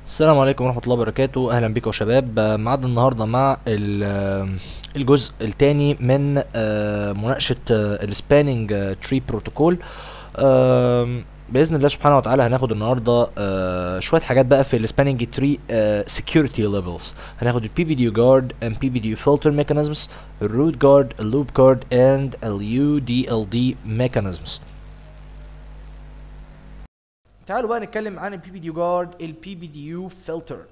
السلام عليكم ورحمة الله وبركاته أهلا بكم يا شباب آه، ميعاد النهاردة مع ال- آه، الجزء الثاني من آه، مناقشة السباننج تري بروتوكول بإذن الله سبحانه وتعالى هناخد النهاردة آه، شوية حاجات بقى في السباننج تري security levels هناخد ال PVDU guard and PVDU filter mechanisms ال root guard ال loop guard and ال UDLD mechanisms تعالوا بقى نتكلم عن البي بي ديو جارد البي بي ديو فلتر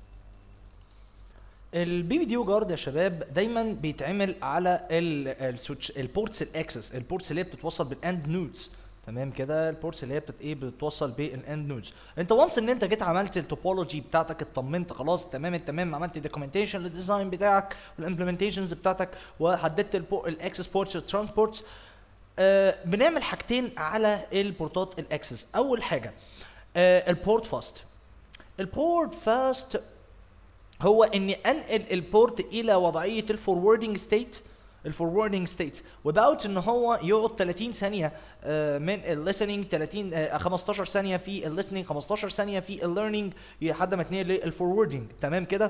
البي بي ديو جارد يا شباب دايما بيتعمل على السويتش البورتس الاكسس البورتس اللي هي بتتوصل بالاند نودز تمام كده البورتس اللي هي بتت ايه بتتوصل بالاند نودز انت وانس ان انت جيت عملت التوبولوجي بتاعتك اطمنت خلاص تمام التمام عملت الدوكيومنتيشن للديزاين بتاعك والامبلمنتيشنز بتاعتك وحددت الاكسس بورتس والترانك بورتس آه بنعمل حاجتين على البورتات الاكسس اول حاجه آه البورت فاست البورت فاست هو اني انقل البورت الى وضعيه الفوروردنج ستيت الفوروردنج ستيت without ان هو يقعد 30 ثانيه آه، من الليسننج 30 آه، 15 ثانيه في الليسننج 15 ثانيه في الليرنينج لحد ما تنقل للفوروردنج تمام كده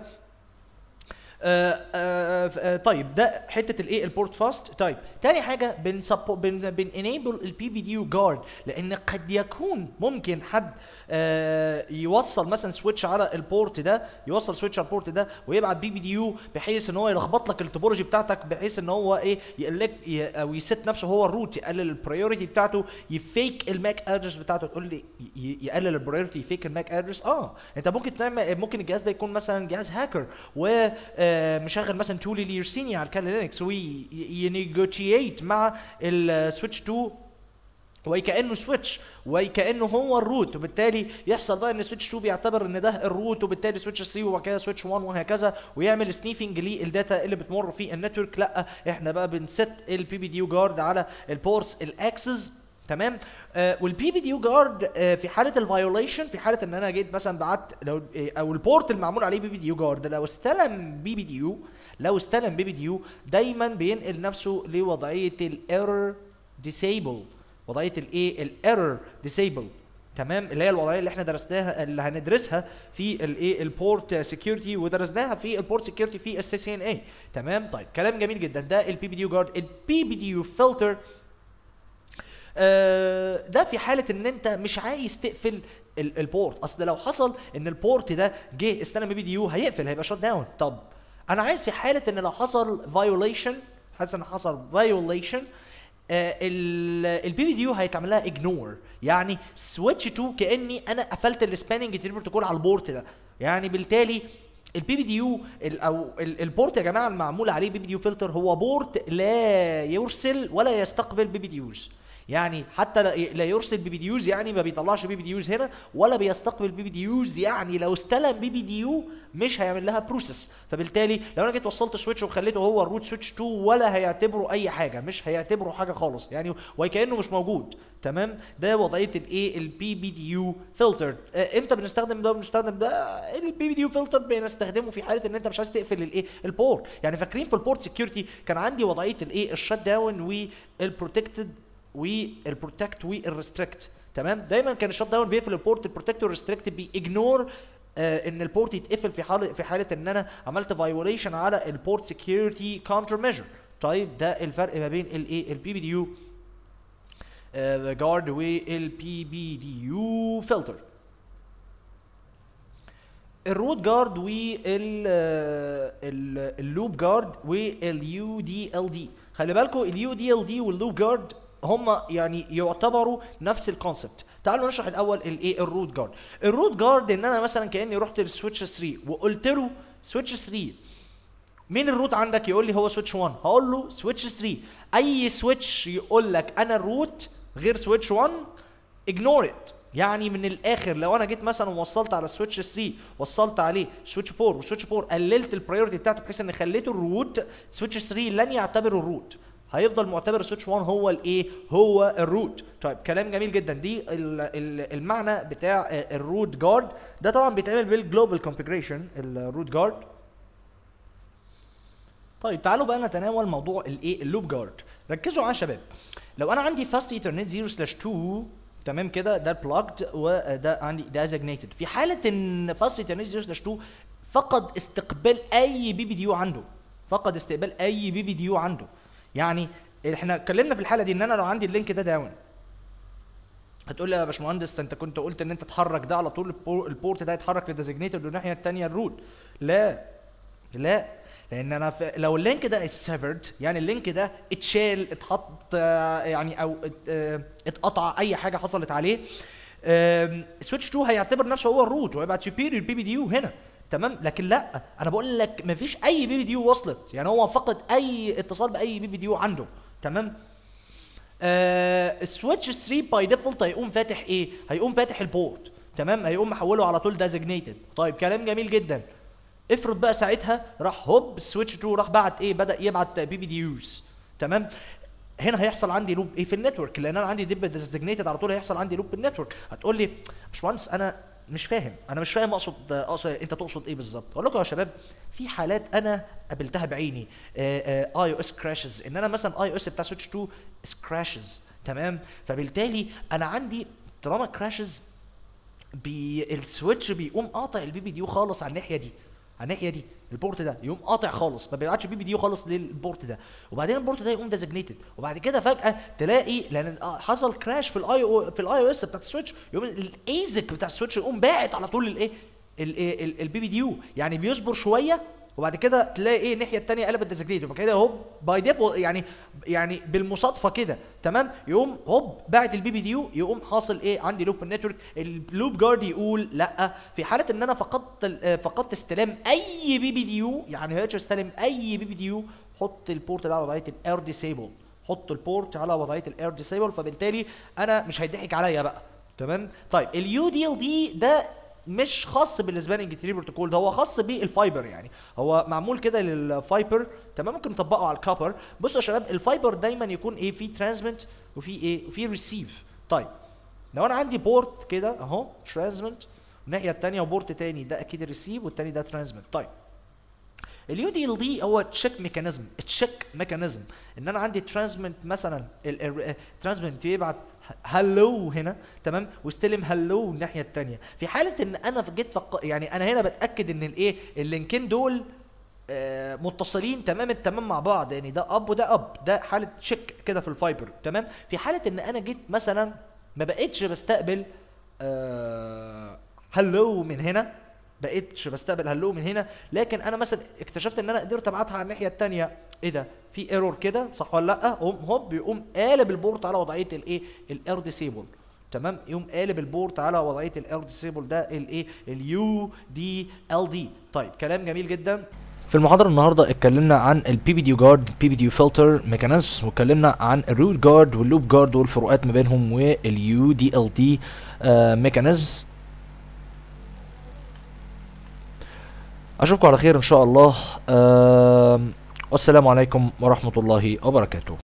آه، آه، آه، طيب ده حته الايه البورت فاست طيب تاني حاجه بن بن بن انيبل البي بي ديو جارد لان قد يكون ممكن حد آه، يوصل مثلا سويتش على البورت ده يوصل سويتش على البورت ده ويبعت بي بي ديو بحيث ان هو يلخبط لك التوبولوجي بتاعتك بحيث ان هو ايه يقلك ي- او يست نفسه هو الروت يقلل البريوريتي بتاعته يفيك الماك ادرس بتاعته تقول لي ي- يقلل البريوريتي يفيك الماك ادرس اه انت ممكن تعمل ممكن الجهاز ده يكون مثلا جهاز هاكر ومشغل مثلا تولي ليرسيني على الكال لينكس وينيجوتييت مع السويتش 2 وكانه سويتش وكانه هو الروت وبالتالي يحصل بقى ان سويتش 2 بيعتبر ان ده الروت وبالتالي سويتش 3 وبعد كده سويتش 1 وهكذا ويعمل سنيفنج للداتا اللي بتمر في النتورك لا احنا بقى بنست البي بي ديو جارد على البورتس الاكسس تمام آه والبي بي ديو جارد آه في حاله الفايوليشن في حاله ان انا جيت مثلا بعت لو آه او البورت المعمول عليه بي بي ديو جارد لو استلم بي بي ديو لو استلم بي بي ديو دايما بينقل نفسه لوضعيه الايرور ديسيبل وضعيه الايه الايرور ديسيبل تمام اللي هي الوضعيه اللي احنا درسناها اللي هندرسها في الايه البورت سكيورتي ودرسناها في البورت سكيورتي في السي سي ان اي تمام طيب كلام جميل جدا ده البي بي ديو جارد البي بي ديو فلتر آه، ده في حاله ان انت مش عايز تقفل ال- البورت اصل لو حصل ان البورت ده جه استلم بي دي يو هيقفل هيبقى شوت داون طب انا عايز في حاله ان لو حصل فايوليشن حاسس ان حصل فايوليشن البي بي دي يو هيتعمل لها اجنور يعني سويتش تو كاني انا قفلت السباننج تري بروتوكول على البورت ده يعني بالتالي البي بي دي يو او ال- البورت يا جماعه المعمول عليه بي بي دي يو فلتر هو بورت لا يرسل ولا يستقبل بي بي دي يوز يعني حتى لا- لا يرسل بي بي دي يوز يعني ما بيطلعش بي بي دي يوز هنا ولا بيستقبل بي بي دي يوز يعني لو استلم بي بي دي يو مش هيعمل لها بروسيس فبالتالي لو انا جيت وصلت سويتش وخليته هو الروت سويتش 2 ولا هيعتبره اي حاجه مش هيعتبره حاجه خالص يعني وكانه مش موجود تمام ده وضعيه الايه البي بي دي يو فلتر امتى بنستخدم ده بنستخدم ده البي بي دي يو فلتر بنستخدمه في حاله ان انت مش عايز تقفل الايه البورت يعني فاكرين في البورت سكيورتي كان عندي وضعيه الايه الشت داون والبروتكتد والبروتكت والريستريكت تمام دايما كان الشت داون بيقفل البورت البروتكت والريستريكت بيجنور آه ان البورت يتقفل في حاله في حاله ان انا عملت فايوليشن على البورت سكيورتي كاونتر ميجر طيب ده الفرق ما بين الايه البي بي دي يو جارد والبي بي دي يو فلتر الروت جارد واللوب جارد واليو دي ال دي خلي بالكم اليو دي ال دي واللوب جارد هم يعني يعتبروا نفس الكونسبت تعالوا نشرح الاول الايه الروت جارد الروت جارد ان انا مثلا كاني رحت للسويتش 3 وقلت له سويتش 3 مين الروت عندك يقول لي هو سويتش 1 هقول له سويتش 3 اي سويتش يقول لك انا الروت غير سويتش 1 اجنور ات يعني من الاخر لو انا جيت مثلا ووصلت على سويتش 3 وصلت عليه سويتش 4 وسويتش 4 قللت البريورتي بتاعته بحيث ان خليته الروت سويتش 3 لن يعتبره الروت هيفضل معتبر سويتش 1 هو الايه هو الروت طيب كلام جميل جدا دي ال- ال- المعنى بتاع آه، الروت جارد ده طبعا بيتعمل بالجلوبال كونفيجريشن الروت جارد طيب تعالوا بقى نتناول موضوع الايه اللوب جارد ركزوا معايا يا شباب لو انا عندي فاست ايثرنت 0 سلاش 2 تمام كده ده بلوجد وده عندي ديزجنيتد في حاله ان فاست انترنت 0 2 فقد استقبال اي بي بي ديو عنده فقد استقبال اي بي بي ديو عنده يعني احنا اتكلمنا في الحاله دي ان انا لو عندي اللينك ده داون هتقول لي يا باشمهندس انت كنت قلت ان انت تحرك ده على طول البور- البورت ده يتحرك للديزجنيتد والناحيه الثانيه الروت لا لا لان انا في لو اللينك ده سيفرد يعني اللينك ده اتشال اتحط آه، يعني او ات- آه، اتقطع اي حاجه حصلت عليه سويتش 2 هيعتبر نفسه هو الروت وهيبعت سوبيريور بي بي ديو هنا تمام لكن لا انا بقول لك مفيش اي بي بي ديو وصلت يعني هو فقد اي اتصال باي بي بي ديو عنده تمام آه السويتش 3 باي ديفولت هيقوم فاتح ايه؟ هيقوم فاتح البورت تمام هيقوم محوله على طول ديزجنيتد طيب كلام جميل جدا افرض بقى ساعتها راح هوب السويتش 2 راح بعت ايه بدا يبعت بي بي ديوز تمام هنا هيحصل عندي لوب ايه في النتورك لان انا عندي ديب ديزجنيتد على طول هيحصل عندي لوب بالنتورك هتقول لي باشمهندس انا مش فاهم انا مش فاهم اقصد اقصد انت تقصد ايه بالظبط اقول لكم يا شباب في حالات انا قابلتها بعيني اي او اس كراشز ان انا مثلا اي او اس بتاع سويتش 2 كراشز تمام فبالتالي انا عندي طالما كراشز بي السويتش بيقوم قاطع البي بي ديو خالص على الناحيه دي على الناحيه دي البورت ده يقوم قاطع خالص ما بيبعتش بي بي ديو خالص للبورت ده وبعدين البورت ده يقوم ديزجنيتد وبعد كده فجاه تلاقي لان آه حصل كراش في الاي او في الاي او اس بتاعت السويتش يقوم الايزك بتاع السويتش يقوم باعت على طول الايه البي بي ديو يعني بيصبر شويه وبعد كده تلاقي ايه الناحيه الثانيه قلبت ديزجنيتد وبعد كده هوب باي ديفولت يعني يعني بالمصادفه كده تمام يقوم هوب باعت البي بي ديو يقوم حاصل ايه عندي لوب النتورك اللوب جارد يقول لا في حاله ان انا فقدت ال- آه، فقدت استلام اي بي بي ديو يعني ما قدرتش استلم اي بي بي ديو حط البورت ده على وضعيه الاير ديسيبل حط البورت على وضعيه الاير ديسيبل فبالتالي انا مش هيضحك عليا بقى تمام طيب اليو دي ال دي ده مش خاص بالسباننج تري بروتوكول ده هو خاص بالفايبر يعني هو معمول كده للفايبر تمام ممكن نطبقه على الكابر بصوا يا شباب الفايبر دايما يكون ايه في ترانسميت وفي ايه وفي ريسيف طيب لو انا عندي بورت كده اهو ترانسميت الناحيه الثانيه وبورت تاني ده اكيد الريسيف والتاني ده ترانسميت طيب اليو دي ال دي هو تشيك ميكانيزم تشيك ميكانيزم ان انا عندي ترانسميت مثلا الترانسميت بيبعت هلو هنا تمام واستلم هلو الناحيه الثانيه في حاله ان انا جيت فق... يعني انا هنا بتاكد ان الايه اللينكين دول آه، متصلين تمام التمام مع بعض يعني ده اب وده اب ده حاله تشيك كده في الفايبر تمام في حاله ان انا جيت مثلا ما بقتش بستقبل آه هلو من هنا بقيتش بستقبل هلو من هنا لكن انا مثلا اكتشفت ان انا قدرت ابعتها على الناحيه الثانيه ايه ده في ايرور كده صح ولا لا هوب هوب يقوم قالب البورت على وضعيه الايه الاير ديسيبل تمام يقوم قالب البورت على وضعيه الاير ديسيبل ده الايه اليو دي ال دي طيب كلام جميل جدا في المحاضرة النهاردة اتكلمنا عن البي بي ديو جارد البي بي ديو فلتر ميكانيزمز واتكلمنا عن الروت جارد واللوب جارد والفروقات ما بينهم واليو دي ال دي ميكانيزمز اشوفكم على خير ان شاء الله آم، والسلام عليكم ورحمة الله وبركاته